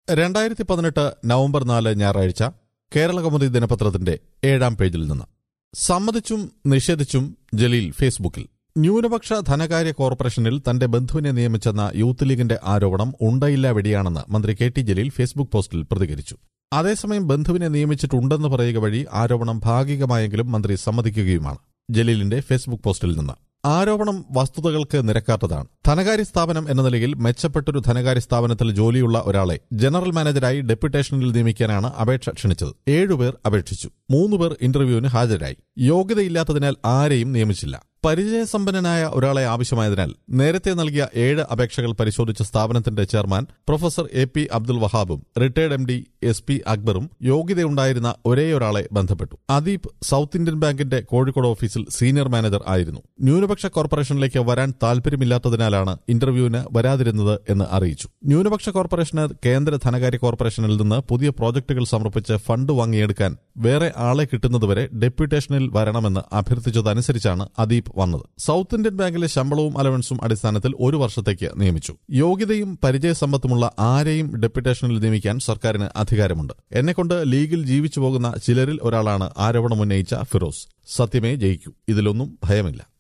രണ്ടായിരത്തി പതിനെട്ട് നവംബർ നാല് ഞായറാഴ്ച കേരള കൗമുദി ദിനപത്രത്തിന്റെ ഏഴാം പേജിൽ നിന്ന് സമ്മതിച്ചും നിഷേധിച്ചും ജലീൽ ഫേസ്ബുക്കിൽ ന്യൂനപക്ഷ ധനകാര്യ കോർപ്പറേഷനിൽ തന്റെ ബന്ധുവിനെ നിയമിച്ചെന്ന യൂത്ത് ലീഗിന്റെ ആരോപണം ഉണ്ടയില്ല വെടിയാണെന്ന് മന്ത്രി കെ ടി ജലീൽ ഫേസ്ബുക്ക് പോസ്റ്റിൽ പ്രതികരിച്ചു അതേസമയം ബന്ധുവിനെ നിയമിച്ചിട്ടുണ്ടെന്ന് പറയുക വഴി ആരോപണം ഭാഗികമായെങ്കിലും മന്ത്രി സമ്മതിക്കുകയുമാണ് ജലീലിന്റെ ഫേസ്ബുക്ക് പോസ്റ്റിൽ നിന്ന് ആരോപണം വസ്തുതകൾക്ക് നിരക്കാത്തതാണ് ധനകാര്യ സ്ഥാപനം എന്ന നിലയിൽ മെച്ചപ്പെട്ടൊരു ധനകാര്യ സ്ഥാപനത്തിൽ ജോലിയുള്ള ഒരാളെ ജനറൽ മാനേജരായി ഡെപ്യൂട്ടേഷനിൽ നിയമിക്കാനാണ് അപേക്ഷ ക്ഷണിച്ചത് ഏഴുപേർ അപേക്ഷിച്ചു മൂന്നുപേർ ഇന്റർവ്യൂവിന് ഹാജരായി യോഗ്യതയില്ലാത്തതിനാൽ ആരെയും നിയമിച്ചില്ല പരിചയസമ്പന്നനായ ഒരാളെ ആവശ്യമായതിനാൽ നേരത്തെ നൽകിയ ഏഴ് അപേക്ഷകൾ പരിശോധിച്ച സ്ഥാപനത്തിന്റെ chairman professor A P Abdul വഹാബും retired M D S P അക്ബറും യോഗ്യതയുണ്ടായിരുന്ന ഒരേയൊരാളെ ബന്ധപ്പെട്ടു അദീപ് സൌത്ത് ഇന്ത്യൻ ബാങ്കിന്റെ കോഴിക്കോട് ഓഫീസിൽ സീനിയർ മാനേജർ ആയിരുന്നു ന്യൂനപക്ഷ കോർപ്പറേഷനിലേക്ക് വരാൻ താൽപര്യമില്ലാത്തതിനാലാണ് ഇന്റർവ്യൂവിന് വരാതിരുന്നത് എന്ന് അറിയിച്ചു ന്യൂനപക്ഷ കോർപ്പറേഷന് കേന്ദ്ര ധനകാര്യ കോർപ്പറേഷനിൽ നിന്ന് പുതിയ പ്രോജക്ടുകൾ സമർപ്പിച്ച് ഫണ്ട് വാങ്ങിയെടുക്കാൻ വേറെ ആളെ കിട്ടുന്നതുവരെ ഡെപ്യൂട്ടേഷനിൽ വരണമെന്ന് അഭ്യർത്ഥിച്ചതനുസരിച്ചാണ് അദീപ് വന്നത് സൌത്ത് ഇന്ത്യൻ ബാങ്കിലെ ശമ്പളവും അലവൻസും അടിസ്ഥാനത്തിൽ ഒരു വർഷത്തേക്ക് നിയമിച്ചു യോഗ്യതയും പരിചയസമ്പത്തുമുള്ള ആരെയും ഡെപ്യൂട്ടേഷനിൽ നിയമിക്കാൻ സർക്കാരിന് അധികാരമുണ്ട് എന്നെക്കൊണ്ട് ലീഗിൽ ജീവിച്ചു പോകുന്ന ചിലരിൽ ഒരാളാണ് ആരോപണമുന്നയിച്ച ഫിറോസ് സത്യമേ ജയിക്കൂ ഇതിലൊന്നും ഭയമില്ല